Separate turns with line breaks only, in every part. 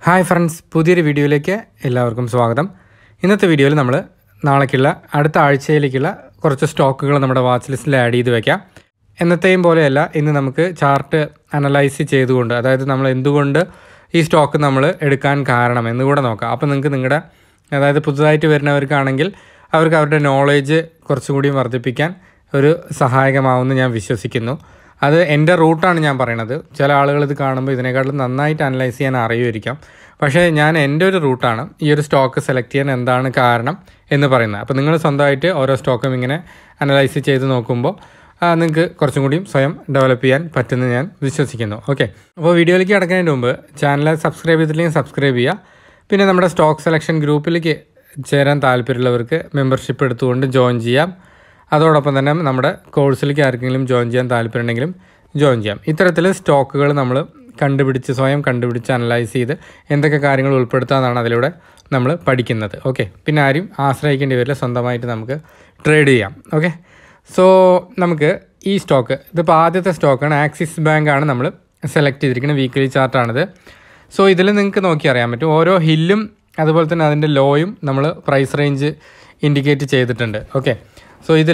hi friends പുതിയൊരു വീഡിയോയിലേക്ക് എല്ലാവർക്കും സ്വാഗതം ഇന്നത്തെ വീഡിയോയിൽ നമ്മൾ നാളേക്കുള്ള അടുത്ത ആഴ്ചയിലേക്കുള്ള കുറച്ച് സ്റ്റോക്കുകൾ നമ്മുടെ വാച്ച് ലിസ്റ്റിൽ ആഡ് ചെയ്ത് വെക്കാം എന്നത്തെയും പോലെയല്ല ഇന്ന് നമുക്ക് ചാർട്ട് അനലൈസ് ചെയ്തുകൊണ്ട് അതായത് നമ്മൾ എന്തുകൊണ്ട് ഈ സ്റ്റോക്ക് നമ്മൾ എടുക്കാൻ കാരണം എന്നുകൂടെ നോക്കാം അപ്പോൾ നിങ്ങൾക്ക് നിങ്ങളുടെ അതായത് പുതുതായിട്ട് വരുന്നവർക്കാണെങ്കിൽ അവർക്ക് അവരുടെ നോളേജ് കുറച്ചുകൂടി വർദ്ധിപ്പിക്കാൻ ഒരു സഹായകമാവുമെന്ന് ഞാൻ വിശ്വസിക്കുന്നു അത് എൻ്റെ റൂട്ടാണ് ഞാൻ പറയണത് ചില ആളുകൾ ഇത് കാണുമ്പോൾ ഇതിനേക്കാളും നന്നായിട്ട് അനലൈസ് ചെയ്യാൻ അറിയുമായിരിക്കാം പക്ഷേ ഞാൻ എൻ്റെ ഒരു റൂട്ടാണ് ഈ ഒരു സ്റ്റോക്ക് സെലക്ട് ചെയ്യാൻ എന്താണ് കാരണം എന്ന് പറയുന്നത് അപ്പോൾ നിങ്ങൾ സ്വന്തമായിട്ട് ഓരോ സ്റ്റോക്കും ഇങ്ങനെ അനലൈസ് ചെയ്ത് നോക്കുമ്പോൾ നിങ്ങൾക്ക് കുറച്ചും കൂടിയും സ്വയം ഡെവലപ്പ് ചെയ്യാൻ പറ്റുമെന്ന് ഞാൻ വിശ്വസിക്കുന്നു ഓക്കെ അപ്പോൾ വീഡിയോയിലേക്ക് കിടക്കുന്നതിന് മുമ്പ് ചാനൽ സബ്സ്ക്രൈബ് ചെയ്തില്ലെങ്കിൽ സബ്സ്ക്രൈബ് ചെയ്യുക പിന്നെ നമ്മുടെ സ്റ്റോക്ക് സെലക്ഷൻ ഗ്രൂപ്പിലേക്ക് ചേരാൻ താല്പര്യമുള്ളവർക്ക് മെമ്പർഷിപ്പ് എടുത്തുകൊണ്ട് ജോയിൻ ചെയ്യാം അതോടൊപ്പം തന്നെ നമ്മുടെ കോഴ്സിലേക്ക് ആർക്കെങ്കിലും ജോയിൻ ചെയ്യാൻ താല്പര്യമുണ്ടെങ്കിലും ജോയിൻ ചെയ്യാം ഇത്തരത്തിൽ സ്റ്റോക്കുകൾ നമ്മൾ കണ്ടുപിടിച്ച് സ്വയം കണ്ടുപിടിച്ച് അനലൈസ് ചെയ്ത് എന്തൊക്കെ കാര്യങ്ങൾ ഉൾപ്പെടുത്താമെന്നാണ് അതിലൂടെ നമ്മൾ പഠിക്കുന്നത് ഓക്കെ പിന്നെ ആരും ആശ്രയിക്കേണ്ടി വരില്ല സ്വന്തമായിട്ട് നമുക്ക് ട്രേഡ് ചെയ്യാം ഓക്കെ സോ നമുക്ക് ഈ സ്റ്റോക്ക് ഇതിപ്പോൾ ആദ്യത്തെ സ്റ്റോക്കാണ് ആക്സിസ് ബാങ്ക് ആണ് നമ്മൾ സെലക്ട് ചെയ്തിരിക്കുന്നത് വീക്ക്ലി ചാർട്ടാണിത് സോ ഇതിൽ നിങ്ങൾക്ക് നോക്കി അറിയാൻ പറ്റും ഓരോ ഹില്ലും അതുപോലെ തന്നെ അതിൻ്റെ ലോയും നമ്മൾ പ്രൈസ് റേഞ്ച് ഇൻഡിക്കേറ്റ് ചെയ്തിട്ടുണ്ട് ഓക്കെ സോ ഇതിൽ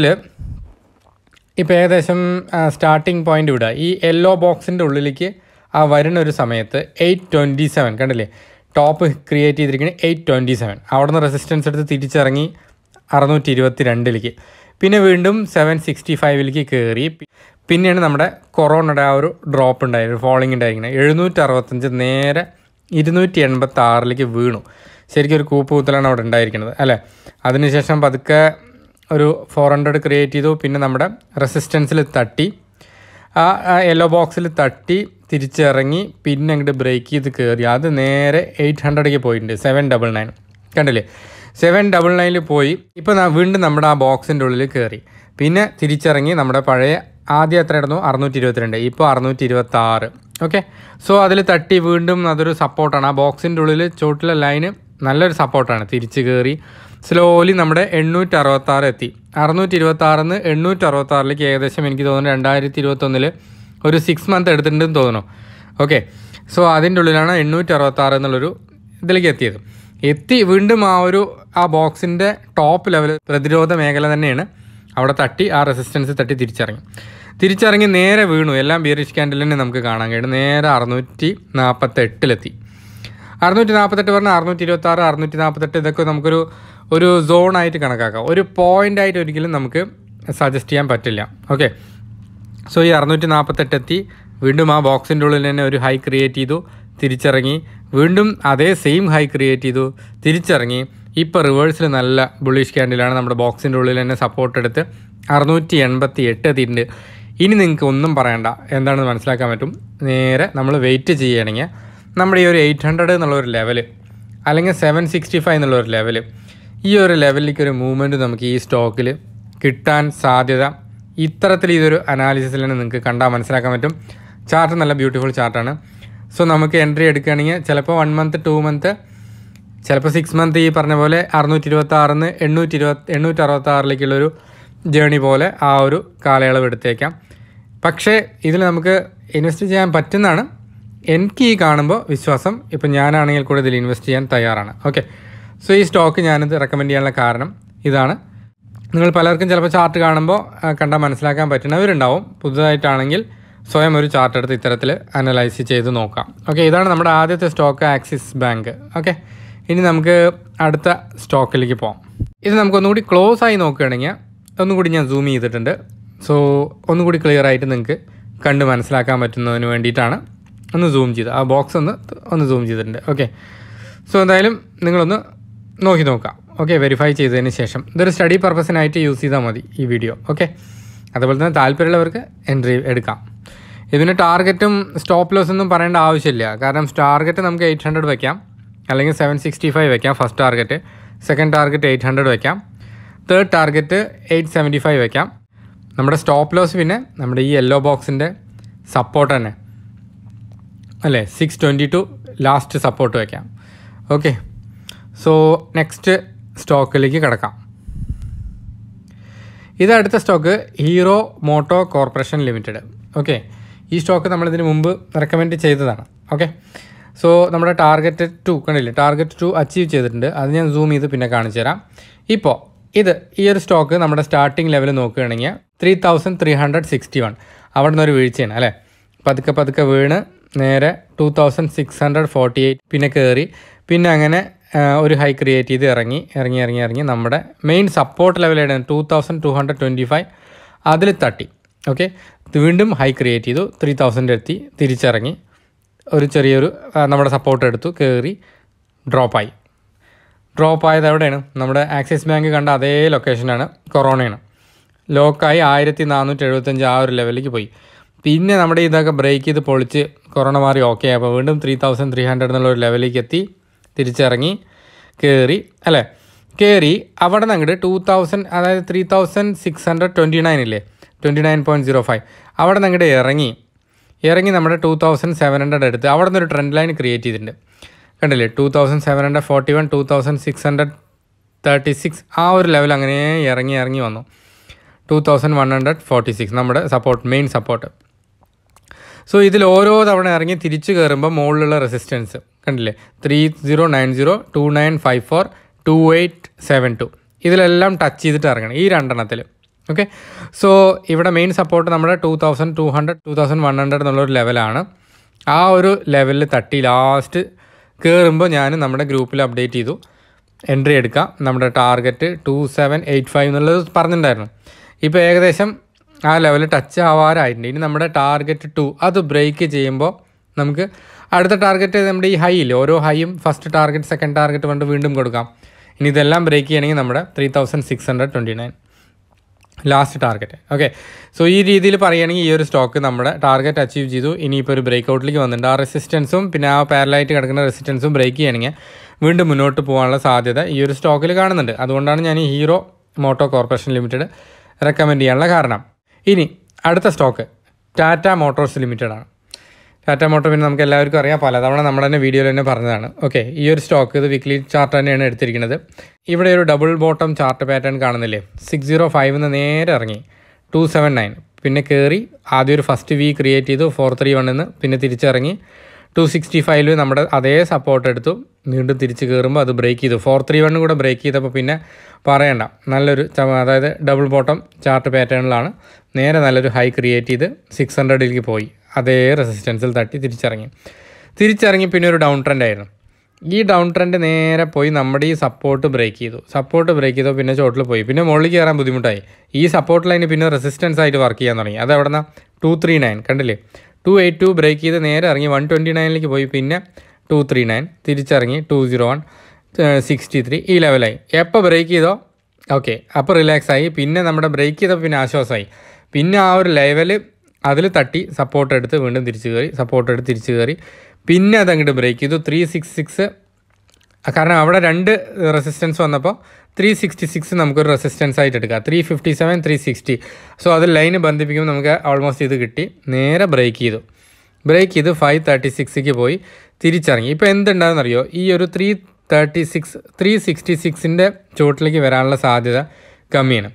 ഇപ്പോൾ ഏകദേശം സ്റ്റാർട്ടിംഗ് പോയിന്റ് വിടുക ഈ യെല്ലോ ബോക്സിൻ്റെ ഉള്ളിലേക്ക് ആ വരുന്ന ഒരു സമയത്ത് എയ്റ്റ് ട്വൻറ്റി സെവൻ കണ്ടില്ലേ ടോപ്പ് ക്രിയേറ്റ് ചെയ്തിരിക്കുന്നത് എയ്റ്റ് ട്വൻറ്റി സെവൻ അവിടെ നിന്ന് റെസിസ്റ്റൻസ് എടുത്ത് തിരിച്ചിറങ്ങി അറുന്നൂറ്റി ഇരുപത്തി രണ്ടിലേക്ക് പിന്നെ വീണ്ടും സെവൻ സിക്സ്റ്റി ഫൈവിലേക്ക് കയറി പിന്നെയാണ് നമ്മുടെ കൊറോണയുടെ ആ ഒരു ഡ്രോപ്പ് ഉണ്ടായിരുന്നു ഫോളിംഗ് ഉണ്ടായിരിക്കുന്നത് എഴുന്നൂറ്റി അറുപത്തഞ്ച് നേരെ ഇരുന്നൂറ്റി എൺപത്തി ആറിലേക്ക് വീണു ശരിക്കും ഒരു കൂപ്പ് കുത്തലാണ് അവിടെ ഉണ്ടായിരിക്കുന്നത് അല്ലേ അതിനുശേഷം പതുക്കെ ഒരു ഫോർ ഹൺഡ്രഡ് ക്രിയേറ്റ് ചെയ്തു പിന്നെ നമ്മുടെ റെസിസ്റ്റൻസിൽ തട്ടി ആ യെല്ലോ ബോക്സിൽ തട്ടി തിരിച്ചിറങ്ങി പിന്നെ അങ്ങോട്ട് ബ്രേക്ക് ചെയ്ത് കയറി അത് നേരെ എയ്റ്റ് ഹൺഡ്രഡിലേക്ക് പോയിട്ടുണ്ട് സെവൻ ഡബിൾ നയൻ കണ്ടില്ലേ സെവൻ ഡബിൾ നയനിൽ പോയി ഇപ്പോൾ വീണ്ടും നമ്മുടെ ആ ബോക്സിൻ്റെ ഉള്ളിൽ കയറി പിന്നെ തിരിച്ചിറങ്ങി നമ്മുടെ പഴയ ആദ്യം എത്ര ഇടുന്നു അറുന്നൂറ്റി ഇരുപത്തിരണ്ട് ഇപ്പോൾ അറുന്നൂറ്റി ഇരുപത്തി ആറ് ഓക്കെ സോ അതിൽ തട്ടി വീണ്ടും അതൊരു സപ്പോർട്ടാണ് ആ ബോക്സിൻ്റെ ഉള്ളിൽ ചോട്ടിലെ ലൈന് നല്ലൊരു സപ്പോർട്ടാണ് തിരിച്ച് കയറി സ്ലോലി നമ്മുടെ എണ്ണൂറ്റി അറുപത്താറ് എത്തി അറുന്നൂറ്റി ഇരുപത്താറിന്ന് എണ്ണൂറ്റി അറുപത്താറിലേക്ക് ഏകദേശം എനിക്ക് തോന്നുന്നു രണ്ടായിരത്തി ഇരുപത്തൊന്നിൽ ഒരു സിക്സ് മന്ത് എടുത്തിട്ടുണ്ടെന്ന് തോന്നുന്നു ഓക്കെ സോ അതിൻ്റെ ഉള്ളിലാണ് എണ്ണൂറ്റി അറുപത്താറ് എന്നുള്ളൊരു ഇതിലേക്ക് എത്തിയത് എത്തി വീണ്ടും ആ ഒരു ആ ബോക്സിൻ്റെ ടോപ്പ് ലെവൽ പ്രതിരോധ മേഖല തന്നെയാണ് അവിടെ തട്ടി ആ റെസിസ്റ്റൻസ് തട്ടി തിരിച്ചിറങ്ങി തിരിച്ചിറങ്ങി നേരെ വീണു എല്ലാം ബീറിഷ് ക്യാൻഡിൽ തന്നെ നമുക്ക് കാണാൻ കഴിയും നേരെ അറുന്നൂറ്റി നാൽപ്പത്തെട്ടിലെത്തി അറുന്നൂറ്റി നാൽപ്പത്തെട്ട് പറഞ്ഞാൽ അറുന്നൂറ്റി ഇരുപത്തി ആറ് അറുന്നൂറ്റി നാൽപ്പത്തെട്ട് ഇതൊക്കെ നമുക്കൊരു ഒരു സോണായിട്ട് കണക്കാക്കാം ഒരു പോയിൻ്റ് ആയിട്ട് ഒരിക്കലും നമുക്ക് സജസ്റ്റ് ചെയ്യാൻ പറ്റില്ല ഓക്കെ സോ ഈ അറുന്നൂറ്റി നാൽപ്പത്തെട്ട് എത്തി വീണ്ടും ആ ബോക്സിൻ്റെ ഉള്ളിൽ തന്നെ ഒരു ഹൈ ക്രിയേറ്റ് ചെയ്തു തിരിച്ചിറങ്ങി വീണ്ടും അതേ സെയിം ഹൈ ക്രിയേറ്റ് ചെയ്തു തിരിച്ചിറങ്ങി ഇപ്പോൾ റിവേഴ്സിൽ നല്ല ബുള്ളിഷ് ക്യാൻഡിലാണ് നമ്മുടെ ബോക്സിൻ്റെ ഉള്ളിൽ തന്നെ സപ്പോർട്ട് എടുത്ത് അറുന്നൂറ്റി എൺപത്തി എട്ട് എത്തിയിട്ടുണ്ട് ഇനി നിങ്ങൾക്ക് ഒന്നും പറയണ്ട എന്താണെന്ന് മനസ്സിലാക്കാൻ പറ്റും നേരെ നമ്മൾ വെയിറ്റ് ചെയ്യുകയാണെങ്കിൽ നമ്മുടെ ഈ ഒരു എയ്റ്റ് ഹൺഡ്രഡ് എന്നുള്ള ഒരു ലെവൽ അല്ലെങ്കിൽ സെവൻ സിക്സ്റ്റി ഫൈവ് എന്നുള്ള ഒരു ലെവൽ ഈ ഒരു ലെവലിലേക്ക് ഒരു മൂവ്മെൻറ്റ് നമുക്ക് ഈ സ്റ്റോക്കിൽ കിട്ടാൻ സാധ്യത ഇത്തരത്തിൽ ഇതൊരു അനാലിസിസിൽ തന്നെ നിങ്ങൾക്ക് കണ്ടാൽ മനസ്സിലാക്കാൻ പറ്റും ചാർട്ട് നല്ല ബ്യൂട്ടിഫുൾ ചാർട്ടാണ് സോ നമുക്ക് എൻട്രി എടുക്കുകയാണെങ്കിൽ ചിലപ്പോൾ വൺ മന്ത് ടു മന്ത് ചിലപ്പോൾ സിക്സ് മന്ത് ഈ പറഞ്ഞ പോലെ അറുന്നൂറ്റി ഇരുപത്തി ആറിന്ന് എണ്ണൂറ്റി ഇരുപത്തി എണ്ണൂറ്റി അറുപത്തി ആറിലേക്കുള്ളൊരു ജേണി പോലെ ആ ഒരു കാലയളവ് എടുത്തേക്കാം പക്ഷേ ഇതിൽ നമുക്ക് ഇൻവെസ്റ്റ് ചെയ്യാൻ പറ്റുന്നതാണ് എനിക്ക് ഈ കാണുമ്പോൾ വിശ്വാസം ഇപ്പം ഞാനാണെങ്കിൽ കൂടെ ഇതിൽ ഇൻവെസ്റ്റ് ചെയ്യാൻ തയ്യാറാണ് ഓക്കെ സോ ഈ സ്റ്റോക്ക് ഞാനിത് റെക്കമെൻഡ് ചെയ്യാനുള്ള കാരണം ഇതാണ് നിങ്ങൾ പലർക്കും ചിലപ്പോൾ ചാർട്ട് കാണുമ്പോൾ കണ്ടാൽ മനസ്സിലാക്കാൻ പറ്റുന്നവരുണ്ടാവും പുതുതായിട്ടാണെങ്കിൽ സ്വയം ഒരു ചാർട്ട് എടുത്ത് ഇത്തരത്തിൽ അനലൈസ് ചെയ്ത് നോക്കാം ഓക്കെ ഇതാണ് നമ്മുടെ ആദ്യത്തെ സ്റ്റോക്ക് ആക്സിസ് ബാങ്ക് ഓക്കെ ഇനി നമുക്ക് അടുത്ത സ്റ്റോക്കിലേക്ക് പോകാം ഇത് നമുക്ക് ഒന്നുകൂടി ക്ലോസ് ആയി നോക്കുകയാണെങ്കിൽ ഒന്നുകൂടി ഞാൻ സൂം ചെയ്തിട്ടുണ്ട് സോ ഒന്നുകൂടി ക്ലിയർ ആയിട്ട് നിങ്ങൾക്ക് കണ്ട് മനസ്സിലാക്കാൻ പറ്റുന്നതിന് വേണ്ടിയിട്ടാണ് ഒന്ന് സൂം ചെയ്ത് ആ ബോക്സ് ഒന്ന് ഒന്ന് സൂം ചെയ്തിട്ടുണ്ട് ഓക്കെ സോ എന്തായാലും നിങ്ങളൊന്ന് നോക്കി നോക്കാം ഓക്കെ വെരിഫൈ ചെയ്തതിന് ശേഷം ഇതൊരു സ്റ്റഡി പർപ്പസിനായിട്ട് യൂസ് ചെയ്താൽ മതി ഈ വീഡിയോ ഓക്കെ അതുപോലെ തന്നെ താല്പര്യമുള്ളവർക്ക് എൻട്രി എടുക്കാം ഇതിന് ടാർഗറ്റും സ്റ്റോപ്പ് ലോസ് ഒന്നും പറയേണ്ട ആവശ്യമില്ല കാരണം ടാർഗറ്റ് നമുക്ക് എയ്റ്റ് ഹൺഡ്രഡ് വെക്കാം അല്ലെങ്കിൽ സെവൻ സിക്സ്റ്റി ഫൈവ് വെക്കാം first target second target eight hundred വെക്കാം third target eight seventy five വെക്കാം നമ്മുടെ സ്റ്റോപ്പ് ലോസ് പിന്നെ നമ്മുടെ ഈ യെല്ലോ ബോക്സിൻ്റെ സപ്പോർട്ട് തന്നെ അല്ലേ six twenty two last support വയ്ക്കാം ഓക്കെ സോ നെക്സ്റ്റ് സ്റ്റോക്കിലേക്ക് കിടക്കാം ഇത് അടുത്ത stock Hero Moto Corporation Limited okay ഈ സ്റ്റോക്ക് നമ്മളിതിന് മുമ്പ് റെക്കമെൻഡ് ചെയ്തതാണ് ഓക്കെ സോ നമ്മുടെ ടാർഗറ്റ് ടു കണ്ടില്ലേ ടാർഗറ്റ് ടു അച്ചീവ് ചെയ്തിട്ടുണ്ട് അത് ഞാൻ സൂം ചെയ്ത് പിന്നെ കാണിച്ചു തരാം ഇപ്പോൾ ഇത് ഈ ഒരു സ്റ്റോക്ക് നമ്മുടെ സ്റ്റാർട്ടിംഗ് ലെവൽ നോക്കുകയാണെങ്കിൽ three thousand three hundred sixty one അവിടെ നിന്ന് ഒരു വീഴ്ചയാണ് അല്ലേ പതുക്കെ പതുക്കെ വീണ് നേരെ two thousand six hundred forty eight പിന്നെ കയറി പിന്നെ അങ്ങനെ ആ, ഒരു ഹൈ ക്രിയേറ്റ് ചെയ്ത് ഇറങ്ങി ഇറങ്ങി ഇറങ്ങി ഇറങ്ങി നമ്മുടെ മെയിൻ സപ്പോർട്ട് ലെവലാണ് two thousand two hundred twenty five അതിൽ തട്ടി ഓക്കെ വീണ്ടും ഹൈ ക്രിയേറ്റ് ചെയ്തു ത്രീ തൗസൻഡ് എത്തി തിരിച്ചിറങ്ങി ഒരു ചെറിയൊരു ആ, നമ്മുടെ സപ്പോർട്ട് എടുത്തു കയറി ഡ്രോപ്പായി ഡ്രോപ്പ് ആയത് എവിടെയാണ് നമ്മുടെ ആക്സിസ് ബാങ്ക് കണ്ട അതേ ലൊക്കേഷനാണ് കൊറോണയാണ് ലോക്കായി ആയിരത്തി നാനൂറ്റി എഴുപത്തഞ്ച് ആ ഒരു ലെവലിലേക്ക് പോയി പിന്നെ നമ്മുടെ ഇതൊക്കെ ബ്രേക്ക് ചെയ്ത് പൊളിച്ച് കൊറോണ മാറി ഓക്കെ അപ്പോൾ വീണ്ടും ത്രീ തൗസൻഡ് ത്രീ ഹൺഡ്രഡ് എന്നുള്ള ഒരു ലെവലിലേക്ക് എത്തി തിരിച്ചിറങ്ങി കയറി അല്ലേ കയറി അവിടെ നിന്ന് അങ്ങോട്ട് ടൂ തൗസൻഡ് അതായത് three thousand six hundred twenty nine ഇല്ലേ twenty nine point zero five അവിടെ നിന്ന് അങ്ങോട്ട് ഇറങ്ങി ഇറങ്ങി നമ്മുടെ ടൂ തൗസൻഡ് സെവൻ ഹൺഡ്രഡ് എടുത്ത് അവിടെ നിന്ന് ഒരു ട്രെൻഡ് ലൈൻ ക്രിയേറ്റ് ചെയ്തിട്ടുണ്ട് കണ്ടില്ലേ two thousand seven hundred forty one two thousand six hundred thirty six ആ ഒരു ലെവൽ അങ്ങനെ ഇറങ്ങി ഇറങ്ങി വന്നു two thousand one hundred forty six നമ്മുടെ സപ്പോർട്ട് മെയിൻ സപ്പോർട്ട് സോ ഇതിൽ ഓരോ തവണ ഇറങ്ങി തിരിച്ചു കയറുമ്പോൾ മുകളിലുള്ള റെസിസ്റ്റൻസ് കണ്ടില്ലേ three zero nine zero two nine five four two eight seven two ഇതിലെല്ലാം ടച്ച് ചെയ്തിട്ട് ഇറങ്ങണം ഈ രണ്ടെണ്ണത്തിൽ ഓക്കെ സോ ഇവിടെ മെയിൻ സപ്പോർട്ട് നമ്മുടെ two thousand two hundred two thousand one hundred എന്നുള്ളൊരു ലെവലാണ് ആ ഒരു ലെവലിൽ തട്ടി ലാസ്റ്റ് കയറുമ്പോൾ ഞാൻ നമ്മുടെ ഗ്രൂപ്പിൽ അപ്ഡേറ്റ് ചെയ്തു എൻട്രി എടുക്കാം നമ്മുടെ target two seven eight five എന്നുള്ളത് പറഞ്ഞിട്ടുണ്ടായിരുന്നു ഇപ്പോൾ ഏകദേശം ആ ലെവൽ ടച്ച് ആവാറായിട്ടുണ്ട് ഇനി നമ്മുടെ ടാർഗറ്റ് ടു അത് ബ്രേക്ക് ചെയ്യുമ്പോൾ നമുക്ക് അടുത്ത ടാർഗറ്റ് നമ്മുടെ ഈ ഹൈ ഇല്ലേ ഓരോ ഹൈയും ഫസ്റ്റ് ടാർഗറ്റ് സെക്കൻഡ് ടാർഗറ്റ് കൊണ്ട് വീണ്ടും കൊടുക്കാം ഇനി ഇതെല്ലാം ബ്രേക്ക് ചെയ്യണമെങ്കിൽ നമ്മുടെ three thousand six hundred twenty nine last target okay so ഈ രീതിയിൽ പറയുകയാണെങ്കിൽ ഈ ഒരു സ്റ്റോക്ക് നമ്മുടെ ടാർഗറ്റ് അച്ചീവ് ചെയ്തു ഇനിയിപ്പോൾ ഒരു ബ്രേക്ക് ഔട്ടിലേക്ക് വന്നിട്ടുണ്ട് ആ റെസിസ്റ്റൻസും പിന്നെ ആ പാരലായിട്ട് കിടക്കുന്ന റെസിസ്റ്റൻസും ബ്രേക്ക് ചെയ്യണമെങ്കിൽ വീണ്ടും മുന്നോട്ട് പോകാനുള്ള സാധ്യത ഈ ഒരു സ്റ്റോക്കിൽ കാണുന്നുണ്ട് അതുകൊണ്ടാണ് ഞാൻ ഈ Hero Moto Corporation Limited recommend ചെയ്യാനുള്ള കാരണം ഇനി അടുത്ത സ്റ്റോക്ക് ടാറ്റ മോട്ടോഴ്സ് ലിമിറ്റഡ് ആണ് ടാറ്റ മോട്ടോർ പിന്നെ നമുക്ക് എല്ലാവർക്കും അറിയാം പലതവണ നമ്മൾ തന്നെ വീഡിയോയിൽ തന്നെ പറഞ്ഞതാണ് ഓക്കെ ഈ ഒരു സ്റ്റോക്ക് ഇത് വീക്ക്ലി ചാർട്ട് തന്നെയാണ് എടുത്തിരിക്കുന്നത് ഇവിടെ ഒരു ഡബിൾ ബോട്ടം ചാർട്ട് പാറ്റേൺ കാണുന്നില്ലേ സിക്സ് സീറോ ഫൈവ് നേരെ ഇറങ്ങി ടു സെവൻ നയൻ പിന്നെ കയറി ആദ്യം ഒരു ഫസ്റ്റ് വി ക്രിയേറ്റ് ചെയ്തു ഫോർ ത്രീ വണ്ണിന്ന് പിന്നെ തിരിച്ചിറങ്ങി ടു സിക്സ്റ്റി ഫൈവിൽ നമ്മുടെ അതേ സപ്പോർട്ട് എടുത്തു വീണ്ടും തിരിച്ച് കയറുമ്പോൾ അത് ബ്രേക്ക് ചെയ്തു ഫോർ ത്രീ വണ്ണും കൂടെ ബ്രേക്ക് ചെയ്തപ്പോൾ പിന്നെ പറയണ്ട നല്ലൊരു ച- അതായത് ഡബിൾ ബോട്ടം ചാർട്ട് പാറ്റേണിലാണ് നേരെ നല്ലൊരു ഹൈ ക്രിയേറ്റ് ചെയ്ത് സിക്സ് ഹൺഡ്രഡിലേക്ക് പോയി അതേ റെസിസ്റ്റൻസിൽ തട്ടി തിരിച്ചിറങ്ങി തിരിച്ചിറങ്ങി പിന്നെ ഒരു ഡൗൺ ട്രെൻഡ് ആയിരുന്നു ഈ ഡൗൺ ട്രെൻഡ് നേരെ പോയി നമ്മുടെ ഈ സപ്പോർട്ട് ബ്രേക്ക് ചെയ്തു സപ്പോർട്ട് ബ്രേക്ക് ചെയ്തു പിന്നെ ചോട്ടിൽ പോയി പിന്നെ മുകളിൽ കയറാൻ ബുദ്ധിമുട്ടായി ഈ സപ്പോർട്ട് ലൈന് പിന്നെ റെസിസ്റ്റൻസ് ആയിട്ട് വർക്ക് ചെയ്യാൻ തുടങ്ങി അത് എവിടെ നിന്നാ ടു ത്രീ നയൻ കണ്ടില്ലേ ടു എയ്റ്റ് ടു ബ്രേക്ക് ചെയ്ത് നേരെ ഇറങ്ങി വൺ ട്വൻറ്റി നയനിലേക്ക് പോയി പിന്നെ ടു ത്രീ നയൻ തിരിച്ചിറങ്ങി two zero one sixty three ഈ ലെവലായി എപ്പോൾ ബ്രേക്ക് ചെയ്തോ ഓക്കെ അപ്പോൾ റിലാക്സ് ആയി പിന്നെ നമ്മുടെ ബ്രേക്ക് ചെയ്തപ്പോൾ പിന്നെ ആശ്വാസമായി പിന്നെ ആ ഒരു ലെവല് അതിൽ തട്ടി സപ്പോർട്ട് എടുത്ത് വീണ്ടും തിരിച്ച് കയറി സപ്പോർട്ട് എടുത്ത് തിരിച്ച് കയറി പിന്നെ അത് അങ്ങോട്ട് ബ്രേക്ക് ചെയ്തു ത്രീ സിക്സ് സിക്സ് കാരണം അവിടെ രണ്ട് റെസിസ്റ്റൻസ് വന്നപ്പോൾ ത്രീ സിക്സ്റ്റി സിക്സ് നമുക്കൊരു റെസിസ്റ്റൻസ് ആയിട്ട് എടുക്കാം three fifty seven three sixty so അത് ലൈന് ബന്ധിപ്പിക്കുമ്പോൾ നമുക്ക് ഓൾമോസ്റ്റ് ഇത് കിട്ടി നേരെ ബ്രേക്ക് ചെയ്തു ബ്രേക്ക് ചെയ്ത് ഫൈവ് തേർട്ടി സിക്സിക്ക് പോയി തിരിച്ചിറങ്ങി ഇപ്പോൾ എന്തുണ്ടാകുമെന്നറിയോ ഈ ഒരു three thirty six three sixty സിക്സിൻ്റെ ചുവട്ടിലേക്ക് വരാനുള്ള സാധ്യത കമ്മിയാണ്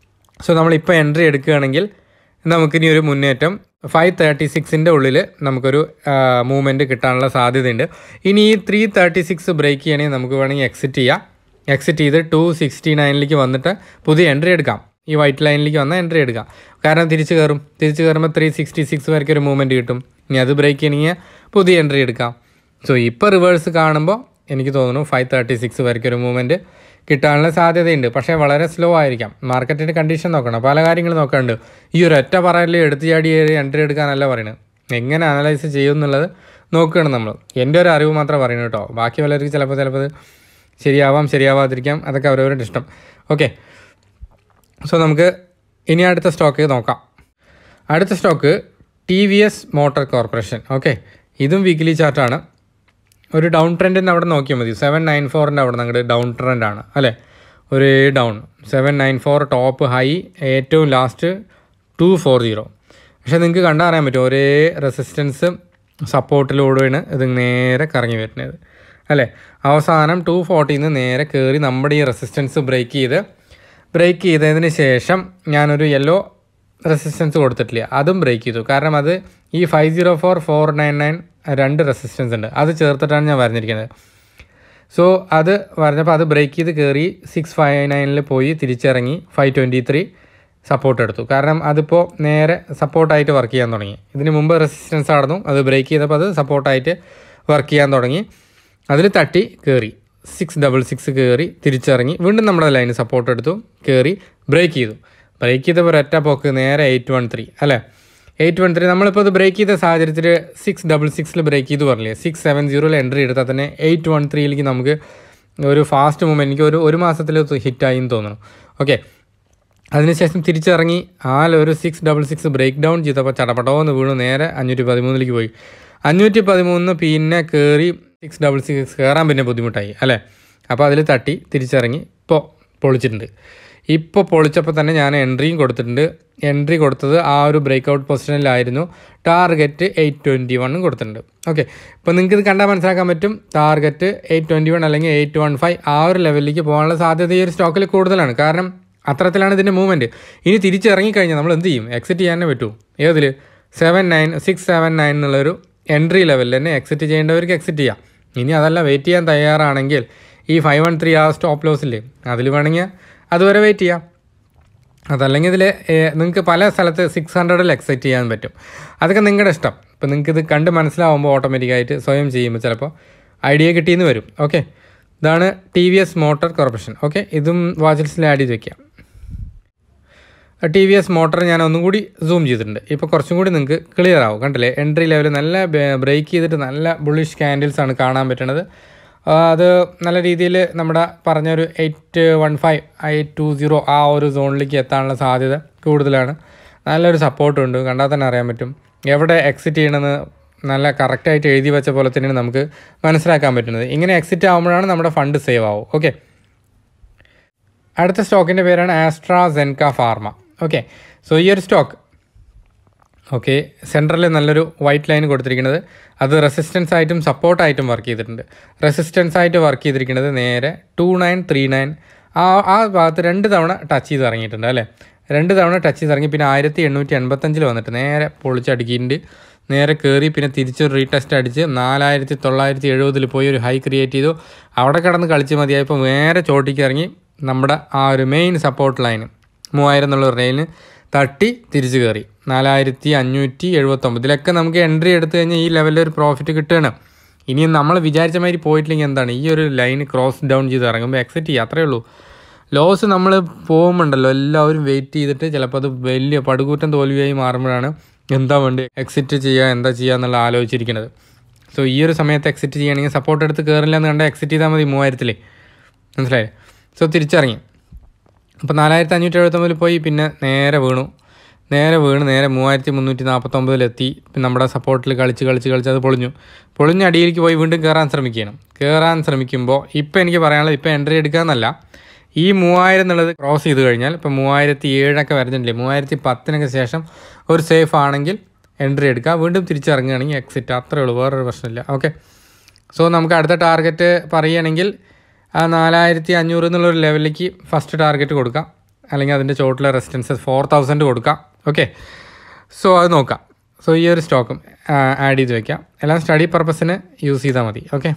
സോ നമ്മളിപ്പോൾ എൻട്രി എടുക്കുകയാണെങ്കിൽ നമുക്കിനി ഒരു മുന്നേറ്റം ഫൈവ് തേർട്ടി സിക്സിൻ്റെ ഉള്ളിൽ നമുക്കൊരു മൂവ്മെൻറ്റ് കിട്ടാനുള്ള സാധ്യതയുണ്ട് ഇനി ഈ ത്രീ തേർട്ടി സിക്സ് ബ്രേക്ക് ചെയ്യണമെങ്കിൽ നമുക്ക് വേണമെങ്കിൽ എക്സിറ്റ് ചെയ്യാം എക്സിറ്റ് ചെയ്ത് ടു സിക്സ്റ്റി നയനിലേക്ക് വന്നിട്ട് പുതിയ എൻട്രി എടുക്കാം ഈ വൈറ്റ് ലൈനിലേക്ക് വന്നാൽ എൻട്രി എടുക്കാം കാരണം തിരിച്ച് കയറും തിരിച്ച് കയറുമ്പോൾ ത്രീ സിക്സ്റ്റി സിക്സ് വരയ്ക്ക് ഒരു മൂവ്മെൻറ്റ് കിട്ടും ഇനി അത് ബ്രേക്ക് ചെയ്യണമെങ്കിൽ പുതിയ എൻട്രി എടുക്കാം സോ ഇപ്പോൾ റിവേഴ്സ് കാണുമ്പോൾ എനിക്ക് തോന്നുന്നു ഫൈവ് തേർട്ടി സിക്സ് വരയ്ക്ക് ഒരു മൂവ്മെൻറ്റ് കിട്ടാനുള്ള സാധ്യതയുണ്ട് പക്ഷേ വളരെ സ്ലോ ആയിരിക്കാം മാർക്കറ്റിൻ്റെ കണ്ടീഷൻ നോക്കണം പല കാര്യങ്ങൾ നോക്കാനുണ്ട് ഈ ഒരു ഒറ്റ പറയൽ എടുത്ത് ചാടി എൻട്രി എടുക്കാനല്ല പറയുന്നത് എങ്ങനെ അനലൈസ് ചെയ്യും എന്നുള്ളത് നോക്കുകയാണ് നമ്മൾ എൻ്റെ ഒരു അറിവ് മാത്രമേ പറയുന്നു കേട്ടോ ബാക്കി പലർക്ക് ചിലപ്പോൾ ചിലപ്പോൾ ഇത് ശരിയാവാം ശരിയാവാതിരിക്കാം അതൊക്കെ അവരവരുടെ ഇഷ്ടം ഓക്കെ സോ നമുക്ക് ഇനി അടുത്ത സ്റ്റോക്ക് നോക്കാം അടുത്ത stock T V S Motor Corporation okay ഇതും വീക്ക്ലി ചാർട്ടാണ് ഒരു ഡൗൺ ട്രെൻഡിന് അവിടെ നോക്കിയാൽ മതി സെവൻ നയൻ ഫോറിൻ്റെ അവിടെ അങ്ങോട്ട് ഡൗൺ ട്രെൻഡാണ് അല്ലേ ഒരു down seven nine four top high ഏറ്റവും ലാസ്റ്റ് ടു ഫോർ സീറോ പക്ഷേ നിങ്ങൾക്ക് കണ്ടറിയാൻ പറ്റും ഒരേ റെസിസ്റ്റൻസ് സപ്പോർട്ടിലൂടെയാണ് ഇത് നേരെ കറങ്ങി വരുന്നത് അല്ലേ അവസാനം ടു ഫോർട്ടിന്ന് നേരെ കയറി നമ്മുടെ ഈ റെസിസ്റ്റൻസ് ബ്രേക്ക് ചെയ്ത് ബ്രേക്ക് ചെയ്തതിന് ശേഷം ഞാനൊരു യെല്ലോ റെസിസ്റ്റൻസ് കൊടുത്തിട്ടില്ല അതും ബ്രേക്ക് ചെയ്തു കാരണം അത് ഈ five zero four four nine nine രണ്ട് റെസിസ്റ്റൻസ് ഉണ്ട് അത് ചേർത്തിട്ടാണ് ഞാൻ വരഞ്ഞിരിക്കുന്നത് സോ അത് പറഞ്ഞപ്പോൾ അത് ബ്രേക്ക് ചെയ്ത് കയറി സിക്സ് ഫൈവ് നയനിൽ പോയി തിരിച്ചിറങ്ങി ഫൈവ് ട്വൻറ്റി ത്രീ സപ്പോർട്ട് എടുത്തു കാരണം അതിപ്പോൾ നേരെ സപ്പോർട്ടായിട്ട് വർക്ക് ചെയ്യാൻ തുടങ്ങി ഇതിന് മുമ്പ് റെസിസ്റ്റൻസ് ആയിരുന്നു അത് ബ്രേക്ക് ചെയ്തപ്പോൾ അത് സപ്പോർട്ടായിട്ട് വർക്ക് ചെയ്യാൻ തുടങ്ങി അതിൽ തട്ടി കയറി സിക്സ് ഡബിൾ സിക്സ് കയറി തിരിച്ചിറങ്ങി വീണ്ടും നമ്മുടെ ലൈന് സപ്പോർട്ട് എടുത്തു കയറി ബ്രേക്ക് ചെയ്തു ബ്രേക്ക് ചെയ്തപ്പോൾ ഒരൊറ്റ പോക്ക് നേരെ എയ്റ്റ് വൺ ത്രീ അല്ലേ എയ്റ്റ് വൺ ത്രീ നമ്മളിപ്പോൾ ഇത് ബ്രേക്ക് ചെയ്ത സാഹചര്യത്തിൽ സിക്സ് ഡബിൾ സിക്സിൽ ബ്രേക്ക് ചെയ്തു പറഞ്ഞില്ലേ സിക്സ് സെവൻ സീറോയിൽ എൻട്രി എടുത്താൽ തന്നെ എയ്റ്റ് വൺ ത്രീയിലേക്ക് നമുക്ക് ഒരു ഫാസ്റ്റ് മൂവ്മെൻറ്റ് എനിക്ക് ഒരു ഒരു മാസത്തിൽ ഹിറ്റായി എന്ന് തോന്നുന്നു ഓക്കെ അതിനുശേഷം തിരിച്ചിറങ്ങി ആലൊരു six double six break down ചെയ്തപ്പോൾ ചടപടോന്ന് വീണു നേരെ അഞ്ഞൂറ്റി പതിമൂന്നിലേക്ക് പോയി അഞ്ഞൂറ്റി പതിമൂന്ന് പിന്നെ കയറി സിക്സ് ഡബിൾ സിക്സ് കയറാൻ പിന്നെ ബുദ്ധിമുട്ടായി അല്ലേ അപ്പോൾ അതിൽ തട്ടി തിരിച്ചിറങ്ങി ഇപ്പോൾ പൊളിച്ചിട്ടുണ്ട് ഇപ്പോൾ പൊളിച്ചപ്പോൾ തന്നെ ഞാൻ എൻട്രിയും കൊടുത്തിട്ടുണ്ട് എൻട്രി കൊടുത്തത് ആ ഒരു ബ്രേക്ക് ഔട്ട് പൊസിഷനിലായിരുന്നു ടാർഗറ്റ് എയ്റ്റ് ട്വൻറ്റി വണ്ണും കൊടുത്തിട്ടുണ്ട് ഓക്കെ ഇപ്പോൾ നിങ്ങൾക്ക് ഇത് കണ്ടാൽ മനസ്സിലാക്കാൻ പറ്റും ടാർഗറ്റ് എയ്റ്റ് ട്വൻറ്റി വൺ അല്ലെങ്കിൽ എയ്റ്റ് വൺ ഫൈവ് ആ ഒരു ലെവലിലേക്ക് പോകാനുള്ള സാധ്യത ഈ ഒരു സ്റ്റോക്കിൽ കൂടുതലാണ് കാരണം അത്തരത്തിലാണ് ഇതിൻ്റെ മൂവ്മെൻറ്റ് ഇനി തിരിച്ചിറങ്ങിക്കഴിഞ്ഞാൽ നമ്മൾ എന്ത് ചെയ്യും എക്സിറ്റ് ചെയ്യാനേ പറ്റൂ ഏതിൽ seven nine six seven nine എന്നുള്ളൊരു എൻട്രി ലെവലിൽ തന്നെ എക്സിറ്റ് ചെയ്യേണ്ടവർക്ക് എക്സിറ്റ് ചെയ്യാം ഇനി അതല്ല വെയിറ്റ് ചെയ്യാൻ തയ്യാറാണെങ്കിൽ ഈ ഫൈവ് വൺ ത്രീ ആ സ്റ്റോപ്പ് ലോസില്ലേ അതിൽ വേണമെങ്കിൽ അതുവരെ വെയിറ്റ് ചെയ്യാം അതല്ലെങ്കിൽ ഇതിൽ നിങ്ങൾക്ക് പല സ്ഥലത്ത് സിക്സ് ഹൺഡ്രഡിൽ എക്സൈറ്റ് ചെയ്യാൻ പറ്റും അതൊക്കെ നിങ്ങളുടെ ഇഷ്ടം ഇപ്പോൾ നിങ്ങൾക്ക് ഇത് കണ്ട് മനസ്സിലാവുമ്പോൾ ഓട്ടോമാറ്റിക്കായിട്ട് സ്വയം ചെയ്യുമ്പോൾ ചിലപ്പോൾ ഐഡിയ കിട്ടിയെന്ന് വരും ഓക്കെ ഇതാണ് T V S Motor Corporation okay ഇതും വാച്ചിൽസിൽ ആഡ് ചെയ്ത് വെക്കാം ടി വി എസ് മോട്ടർ ഞാൻ ഒന്നും കൂടി സൂം ചെയ്തിട്ടുണ്ട് ഇപ്പോൾ കുറച്ചും കൂടി നിങ്ങൾക്ക് ക്ലിയർ ആവും കണ്ടില്ലേ എൻട്രി ലെവൽ നല്ല ബ്രേക്ക് ചെയ്തിട്ട് നല്ല ബുള്ളിഷ് ക്യാൻഡിൽസ് ആണ് കാണാൻ പറ്റുന്നത് ആ, അത് നല്ല രീതിയിൽ നമ്മുടെ പറഞ്ഞൊരു eight one five eight two zero ആ ഒരു സോണിലേക്ക് എത്താനുള്ള സാധ്യത കൂടുതലാണ് നല്ലൊരു സപ്പോർട്ടുണ്ട് കണ്ടാൽ തന്നെ അറിയാൻ പറ്റും എവിടെ എക്സിറ്റ് ചെയ്യണമെന്ന് നല്ല കറക്റ്റായിട്ട് എഴുതി വെച്ച പോലെ തന്നെയാണ് നമുക്ക് മനസ്സിലാക്കാൻ പറ്റുന്നത് ഇങ്ങനെ എക്സിറ്റ് ആകുമ്പോഴാണ് നമ്മുടെ ഫണ്ട് സേവ് ആവും ഓക്കെ അടുത്ത സ്റ്റോക്കിൻ്റെ പേരാണ് AstraZeneca pharma okay so ഈ ഒരു സ്റ്റോക്ക് ഓക്കെ സെൻട്രലിൽ നല്ലൊരു വൈറ്റ് ലൈൻ കൊടുത്തിരിക്കുന്നത് അത് റെസിസ്റ്റൻസ് ആയിട്ടും സപ്പോർട്ടായിട്ടും വർക്ക് ചെയ്തിട്ടുണ്ട് റെസിസ്റ്റൻസ് ആയിട്ട് വർക്ക് ചെയ്തിരിക്കുന്നത് നേരെ ടു നയൻ ത്രീ നയൻ ആ ആ ഭാഗത്ത് രണ്ട് തവണ ടച്ച് ചെയ്ത് ഇറങ്ങിയിട്ടുണ്ട് അല്ലേ രണ്ട് തവണ ടച്ച് ചെയ്ത് ഇറങ്ങി പിന്നെ ആയിരത്തി എണ്ണൂറ്റി എൺപത്തഞ്ചിൽ വന്നിട്ട് നേരെ പൊളിച്ചടുക്കിയിട്ടുണ്ട് നേരെ കയറി പിന്നെ തിരിച്ചൊരു റീടെസ്റ്റ് അടിച്ച് നാലായിരത്തി തൊള്ളായിരത്തി എഴുപതിൽ പോയി ഒരു ഹൈ ക്രിയേറ്റ് ചെയ്തു അവിടെ കിടന്ന് കളിച്ച് മതിയായപ്പോൾ നേരെ ചോട്ടിക്ക് ഇറങ്ങി നമ്മുടെ ആ ഒരു മെയിൻ സപ്പോർട്ട് ലൈന് മൂവായിരം എന്നുള്ള റെയിലിന് തട്ടി തിരിച്ചു കയറി നാലായിരത്തി അഞ്ഞൂറ്റി എഴുപത്തൊമ്പത് ഇതിലൊക്കെ നമുക്ക് എൻട്രി എടുത്തു കഴിഞ്ഞാൽ ഈ ലെവലിൽ ഒരു പ്രോഫിറ്റ് കിട്ടുകയാണ് ഇനി നമ്മൾ വിചാരിച്ച മാതിരി പോയിട്ടില്ലെങ്കിൽ എന്താണ് ഈ ഒരു ലൈൻ ക്രോസ് ഡൗൺ ചെയ്ത് ഇറങ്ങുമ്പോൾ എക്സിറ്റ് ചെയ്യുക അത്രേ ഉള്ളൂ ലോസ് നമ്മൾ പോകുമ്പോണ്ടല്ലോ എല്ലാവരും വെയിറ്റ് ചെയ്തിട്ട് ചിലപ്പോൾ അത് വലിയ പടുകൂറ്റൻ തോൽവിയായി മാറുമ്പോഴാണ് എന്താ വേണ്ടി എക്സിറ്റ് ചെയ്യുക എന്താ ചെയ്യുക എന്നുള്ള ആലോചിച്ചിരിക്കുന്നത് സോ ഈ ഒരു സമയത്ത് എക്സിറ്റ് ചെയ്യുകയാണെങ്കിൽ സപ്പോർട്ട് എടുത്ത് കയറില്ല എന്ന് കണ്ടാൽ എക്സിറ്റ് ചെയ്താൽ മതി മൂവായിരത്തിലേ മനസ്സിലായി സോ തിരിച്ചിറങ്ങി അപ്പോൾ നാലായിരത്തി അഞ്ഞൂറ്റി എഴുപത്തൊമ്പതിൽ പോയി പിന്നെ നേരെ വീണു നേരെ വീണ് നേരെ മൂവായിരത്തി മുന്നൂറ്റി നാൽപ്പത്തൊമ്പതിലെത്തി പിന്നെ നമ്മുടെ സപ്പോർട്ടിൽ കളിച്ച് കളിച്ച് കളിച്ച് അത് പൊളിഞ്ഞു പൊളിഞ്ഞ അടിയിലേക്ക് പോയി വീണ്ടും കയറാൻ ശ്രമിക്കണം കയറാൻ ശ്രമിക്കുമ്പോൾ ഇപ്പോൾ എനിക്ക് പറയാനുള്ളത് ഇപ്പോൾ എൻട്രി എടുക്കാമെന്നല്ല ഈ മൂവായിരം എന്നുള്ളത് ക്രോസ് ചെയ്ത് കഴിഞ്ഞാൽ ഇപ്പോൾ മൂവായിരത്തി ഏഴൊക്കെ വരുന്നുണ്ടല്ലേ മൂവായിരത്തി പത്തിനൊക്കെ ശേഷം ഒരു സേഫ് ആണെങ്കിൽ എൻട്രി എടുക്കുക വീണ്ടും തിരിച്ചിറങ്ങുകയാണെങ്കിൽ എക്സിറ്റ് അത്രേ ഉള്ളൂ വേറൊരു പ്രശ്നമില്ല ഓക്കെ സോ നമുക്ക് അടുത്ത ടാർഗറ്റ് പറയുകയാണെങ്കിൽ ആ നാലായിരത്തി അഞ്ഞൂറ് എന്നുള്ളൊരു ലെവലിലേക്ക് ഫസ്റ്റ് ടാർഗറ്റ് കൊടുക്കാം അല്ലെങ്കിൽ അതിൻ്റെ ചോട്ടിലെ റെസിസ്റ്റൻസ് ഫോർ തൗസൻഡ് കൊടുക്കാം ഓക്കെ സോ അത് നോക്കാം സോ ഈ ഒരു സ്റ്റോക്കും ആഡ് ചെയ്ത് വെക്കാം എല്ലാം സ്റ്റഡി പർപ്പസിന് യൂസ് ചെയ്താൽ മതി ഓക്കെ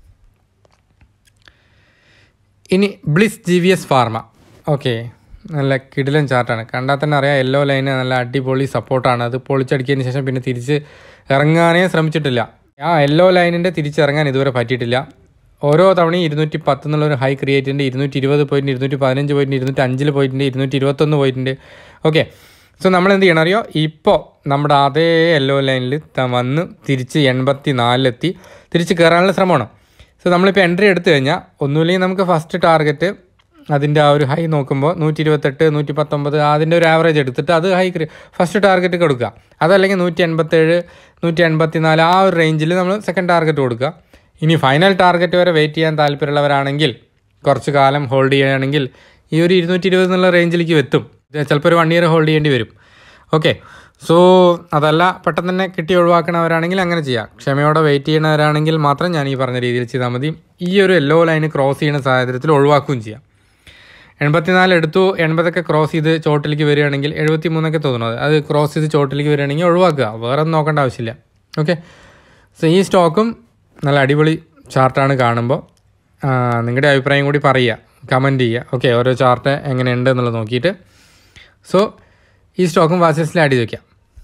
ഇനി Bliss G V S pharma okay നല്ല കിടിലൻ ചാർട്ടാണ് കണ്ടാൽ തന്നെ അറിയാം യെല്ലോ ലൈന് നല്ല അടിപൊളി സപ്പോർട്ടാണ് അത് പൊളിച്ചടിക്കിയതിന് ശേഷം പിന്നെ തിരിച്ച് ഇറങ്ങാനേ ശ്രമിച്ചിട്ടില്ല ആ യെല്ലോ ലൈനിൻ്റെ തിരിച്ചിറങ്ങാൻ ഇതുവരെ പറ്റിയിട്ടില്ല ഓരോ തവണയും ഇരുന്നൂറ്റി പത്ത് എന്നുള്ളൊരു ഹൈ ക്രിയേറ്റ് ഉണ്ട് ഇരുന്നൂറ്റി ഇരുപത് പോയിട്ടുണ്ട് ഇരുന്നൂറ്റി പതിനഞ്ച് പോയിട്ടുണ്ട് ഇരുന്നൂറ്റി അഞ്ചിൽ പോയിട്ടുണ്ട് ഇരുന്നൂറ്റി ഇരുപത്തൊന്ന് പോയിട്ടുണ്ട് ഓക്കെ സോ നമ്മൾ എന്ത് ചെയ്യണം അറിയോ ഇപ്പോൾ നമ്മുടെ അതേ യെല്ലോ ലൈനിൽ വന്ന് തിരിച്ച് എൺപത്തി നാലിലെത്തി തിരിച്ച് കയറാനുള്ള ശ്രമമാണ് സോ നമ്മളിപ്പോൾ എൻട്രി എടുത്തു കഴിഞ്ഞാൽ ഒന്നുമില്ലെങ്കിൽ നമുക്ക് ഫസ്റ്റ് ടാർഗറ്റ് അതിൻ്റെ ആ ഒരു ഹൈ നോക്കുമ്പോൾ നൂറ്റി ഇരുപത്തെട്ട് നൂറ്റി പത്തൊമ്പത് അതിൻ്റെ ഒരു ആവറേജ് എടുത്തിട്ട് അത് ഹൈ ഫസ്റ്റ് ടാർഗറ്റ് കൊടുക്കുക അതല്ലെങ്കിൽ നൂറ്റി എൺപത്തേഴ് നൂറ്റി എൺപത്തി നാല് ആ ഒരു റേഞ്ചിൽ നമ്മൾ സെക്കൻഡ് ടാർഗറ്റ് കൊടുക്കുക ഇനി ഫൈനൽ ടാർഗറ്റ് വരെ വെയിറ്റ് ചെയ്യാൻ താല്പര്യമുള്ളവരാണെങ്കിൽ കുറച്ച് കാലം ഹോൾഡ് ചെയ്യുകയാണെങ്കിൽ ഈ ഒരു ഇരുന്നൂറ്റി ഇരുപത് എന്നുള്ള റേഞ്ചിലേക്ക് എത്തും ഇത് ചിലപ്പോൾ ഒരു വൺ ഇയർ ഹോൾഡ് ചെയ്യേണ്ടി വരും ഓക്കെ സോ അതല്ല പെട്ടെന്ന് തന്നെ കിട്ടി ഒഴിവാക്കണവരാണെങ്കിൽ അങ്ങനെ ചെയ്യാം ക്ഷമയോടെ വെയിറ്റ് ചെയ്യണവരാണെങ്കിൽ മാത്രം ഞാൻ ഈ പറഞ്ഞ രീതിയിൽ ചെയ്താൽ മതി ഈ ഒരു യെല്ലോ ലൈന് ക്രോസ് ചെയ്യുന്ന സാഹചര്യത്തിൽ ഒഴിവാക്കുകയും ചെയ്യാം എൺപത്തിനാല് എടുത്തു എൺപതൊക്കെ ക്രോസ് ചെയ്ത് ചോട്ടിലേക്ക് വരികയാണെങ്കിൽ എഴുപത്തി മൂന്നൊക്കെ തോന്നുന്നത് അത് ക്രോസ് ചെയ്ത് ചോട്ടിലേക്ക് വരികയാണെങ്കിൽ ഒഴിവാക്കുക വേറെ ഒന്നും നോക്കേണ്ട ആവശ്യമില്ല ഓക്കെ സോ ഈ സ്റ്റോക്കും നല്ല അടിപൊളി ചാർട്ടാണ് കാണുമ്പോൾ നിങ്ങളുടെ അഭിപ്രായം കൂടി പറയുക കമൻറ്റ് ചെയ്യുക ഓക്കെ ഓരോ ചാർട്ട് എങ്ങനെയുണ്ട് എന്നുള്ളത് നോക്കിയിട്ട് സോ ഈ സ്റ്റോക്കും വാച്ച് ലിസ്റ്റിൽ ആഡ് ചെയ്ത് വയ്ക്കാം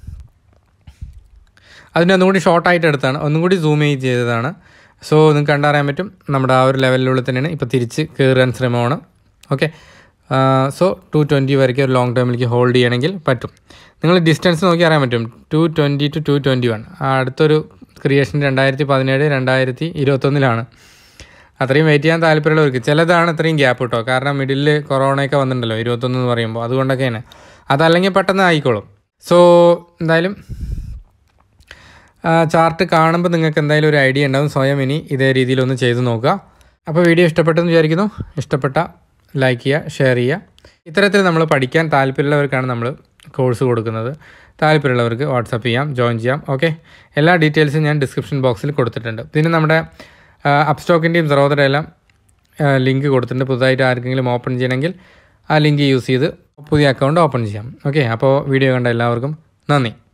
അതിൻ്റെ ഒന്നും കൂടി ഷോർട്ടായിട്ട് എടുത്താണ് ഒന്നും കൂടി സൂം ചെയ്ത് ചെയ്തതാണ് സോ നിങ്ങൾക്ക് കണ്ടറിയാൻ പറ്റും നമ്മുടെ ആ ഒരു ലെവലിലുള്ള തന്നെയാണ് ഇപ്പോൾ തിരിച്ച് കയറാൻ ശ്രമമാണ് ഓക്കെ സോ ടു ട്വൻറ്റി വരയ്ക്ക് ഒരു ലോങ് ടൈമിലേക്ക് ഹോൾഡ് ചെയ്യണമെങ്കിൽ പറ്റും നിങ്ങൾ ഡിസ്റ്റൻസ് നോക്കി അറിയാൻ പറ്റും two twenty two two twenty one ആ അടുത്തൊരു ക്രിയേഷൻ രണ്ടായിരത്തി പതിനേഴ് രണ്ടായിരത്തി ഇരുപത്തൊന്നിലാണ് അത്രയും വെയിറ്റ് ചെയ്യാൻ താല്പര്യമുള്ളവർക്ക് ചിലതാണ് ഇത്രയും ഗ്യാപ്പ് കിട്ടോ കാരണം മിഡിൽ കൊറോണയൊക്കെ വന്നിട്ടുണ്ടല്ലോ ഇരുപത്തൊന്ന് എന്ന് പറയുമ്പോൾ അതുകൊണ്ടൊക്കെയാണ് അതല്ലെങ്കിൽ പെട്ടെന്ന് ആയിക്കോളും സോ എന്തായാലും ചാർട്ട് കാണുമ്പോൾ നിങ്ങൾക്ക് എന്തായാലും ഒരു ഐഡിയ ഉണ്ടാവും സ്വയം ഇനി ഇതേ രീതിയിലൊന്ന് ചെയ്ത് നോക്കുക അപ്പോൾ വീഡിയോ ഇഷ്ടപ്പെട്ടെന്ന് വിചാരിക്കുന്നു ഇഷ്ടപ്പെട്ട ലൈക്ക് ചെയ്യുക ഷെയർ ചെയ്യുക ഇത്തരത്തിൽ നമ്മൾ പഠിക്കാൻ താല്പര്യമുള്ളവർക്കാണ് നമ്മൾ കോഴ്സ് കൊടുക്കുന്നത് താല്പര്യമുള്ളവർക്ക് വാട്സപ്പ് ചെയ്യാം ജോയിൻ ചെയ്യാം ഓക്കെ എല്ലാ ഡീറ്റെയിൽസും ഞാൻ ഡിസ്ക്രിപ്ഷൻ ബോക്സിൽ കൊടുത്തിട്ടുണ്ട് പിന്നെ നമ്മുടെ അപ്സ്റ്റോക്കിൻ്റെയും സെറോദയുടെ എല്ലാം ലിങ്ക് കൊടുത്തിട്ടുണ്ട് പുതുതായിട്ട് ആർക്കെങ്കിലും ഓപ്പൺ ചെയ്യണമെങ്കിൽ ആ ലിങ്ക് യൂസ് ചെയ്ത് പുതിയ അക്കൗണ്ട് ഓപ്പൺ ചെയ്യാം ഓക്കെ അപ്പോൾ വീഡിയോ കണ്ട എല്ലാവർക്കും നന്ദി